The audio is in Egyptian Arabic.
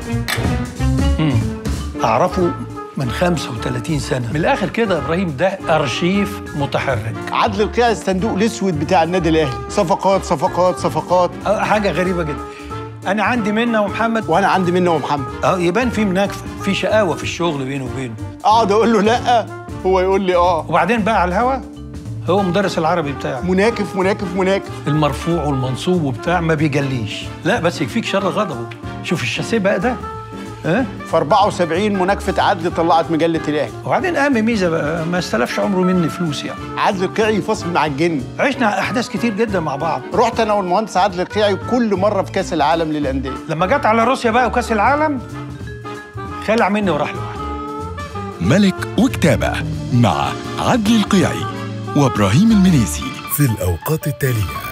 اعرفه من 35 سنه من الاخر كده يا ابراهيم ده ارشيف متحرك عدل القيع الصندوق الاسود بتاع النادي الاهلي صفقات صفقات صفقات أه، حاجه غريبه جدا انا عندي منه ومحمد وانا عندي منه ومحمد اه يبان في مناكفه في شقاوه في الشغل بينه وبينه اقعد اقول له لا هو يقول لي اه وبعدين بقى على الهوا هو مدرس العربي بتاعي مناكف مناكف مناكف المرفوع والمنصوب وبتاع ما بيجليش لا بس يكفيك شر غضبه شوف الشاسيه بقى ده ها في 74 مناكفه عدل طلعت مجله الاهلي وبعدين اهم ميزه بقى ما استلفش عمره مني فلوس يعني عدل القيعي فاصل مع الجن عشنا احداث كتير جدا مع بعض رحت انا والمهندس عدل القيعي كل مره في كاس العالم للانديه لما جت على روسيا بقى وكاس العالم خلع مني وراح لوحده ملك وكتابة مع عدل القيعي وإبراهيم المنيسي في الأوقات التالية